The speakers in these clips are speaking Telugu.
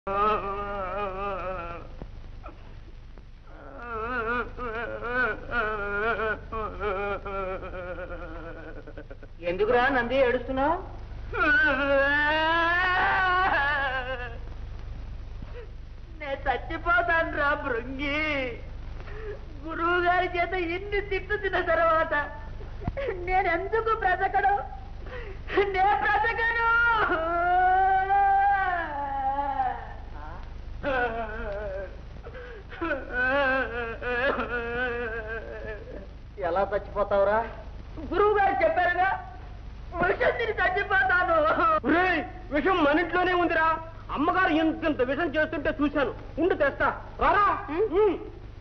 ఎందుకురా నంది ఏడుస్తున్నావు నేను చచ్చిపోతాను రా భృంగి గురువు గారి చేత ఇన్ని తిట్టు తిన్న తర్వాత నేను ఎందుకు బ్రతకను నే బ్రతకను ఎలా చచ్చిపోతావురా గురువు గారు చెప్పారుగా విషం తిని చచ్చిపోతాను విషం మన ఇంట్లోనే ఉందిరా అమ్మగారు ఎంత విషం చేస్తుంటే చూశాను ఉండు తెస్తా రారా ఉమ్.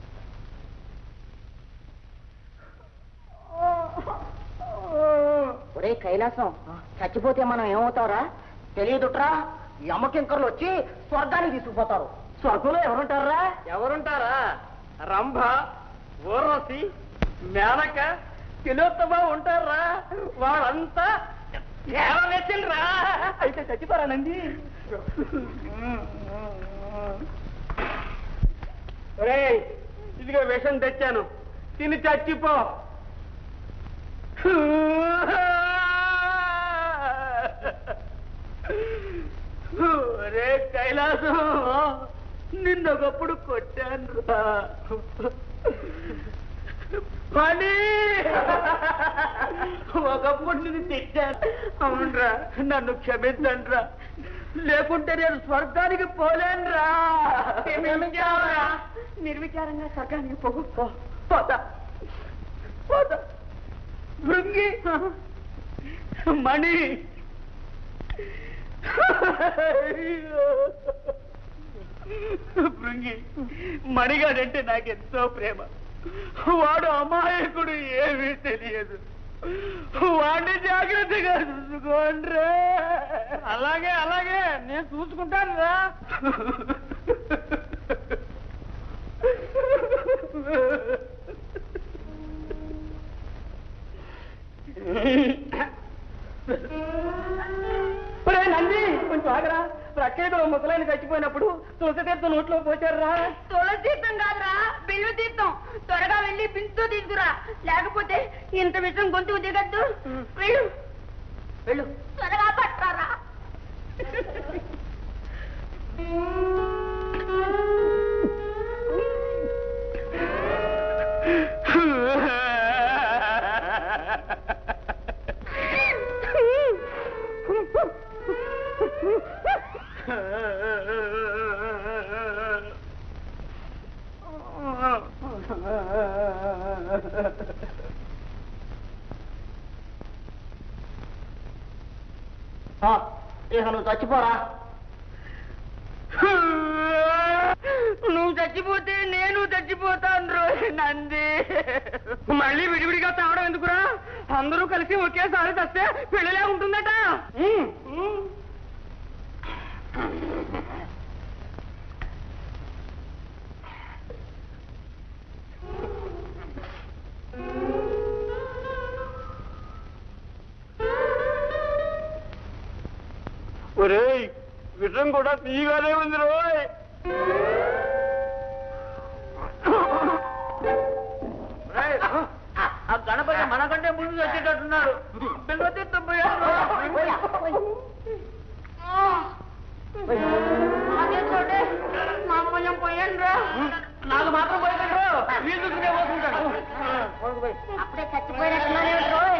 ఒరే కైలాసం చచ్చిపోతే మనం ఏమవుతావురా తెలియదుట్రా ఈ అమ్మకింకర్లు వచ్చి స్వర్గానికి తీసుకుపోతారు స్వర్గంలో ఎవరుంటారా ఎవరుంటారా రంభ ఊర్వశి మేనక తిలోత్తమ ఉంటారా వాళ్ళంతా రా అయితే చచ్చిపోరానండి ఒరేయ్ ఇదిగో విషం తెచ్చాను తిని చచ్చిపో ఒరే కైలాసం నిన్నొకప్పుడు కొట్టాను రా పని ఒకప్పుడు నిన్ను తిట్టాను అవునరా నన్ను క్షమించండి రా లేకుంటే నేను స్వర్గానికి పోలేనురా క్షమించావురా. నిర్విచారంగా స్వర్గానికి పోగు పో- పోతా పోతా భృంగి మణి భృంగి మణిగాడంటే నాకెంతో ప్రేమ వాడు అమాయకుడు ఏమీ తెలియదు వాడిని జాగ్రత్తగా చూసుకోండి అలాగే అలాగే నేను చూసుకుంటాను రా ఒరే నంది కొంచెం ఆగరా ప్రక్రియలో ముసలాయన చచ్చిపోయినప్పుడు తులసి తీర్థం నోట్లో పోచారా తులసి తీర్థం కాదురా బిల్లు తీర్థం త్వరగా వెళ్ళి బిందు తీసుకురా లేకపోతే ఇంత విషయం గొంతు దిగద్దు వెళ్ళు వెళ్ళు త్వరగా పట్టారా ఆ, ఇక నువ్వు చచ్చిపోరా నువ్వు చచ్చిపోతే నేను చచ్చిపోతాను రోజు నంది మళ్ళీ విడివిడిగా తావడం ఎందుకురా అందరూ కలిసి ఒకేసారి చస్తే పెళ్లిలే ఉంటుందట ఒరేయ్ విషం కూడా తీయగానే ఉంది రోయ్ ఆ గణపతి మనకంటే ముందు వచ్చేటట్టున్నారు బిల్వ తీర్థం పోయారు మామయ్యం పోయాను రా నాకు మాత్రం పోయిందండి వీళ్ళు చూసుకునే పోతుంటాడు అప్పుడే చచ్చిపోయినట్టున్నారే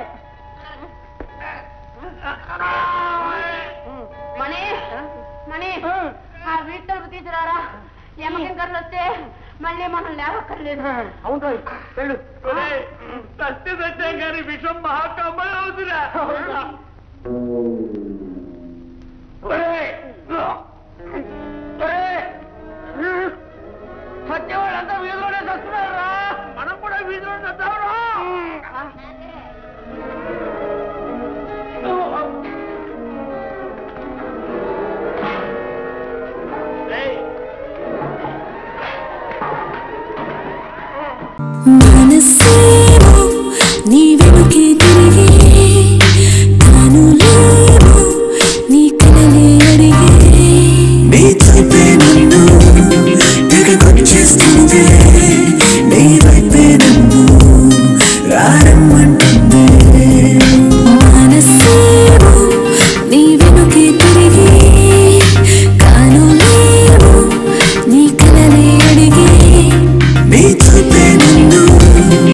మణి మణి ఆ వీటి తలుపు తీసుకురారా యమకింకర్లు వస్తే మళ్ళీ మనం లేవక్కర్లేదు అవును రోయ్ వెళ్ళు సత్య సత్యం కానీ విషం మహాకమ్మలు అవుతురా సత్యవాళ్ళంతా వీధిలోనే చస్తున్నారా మనం కూడా వీధిలో చస్తావరా మనసే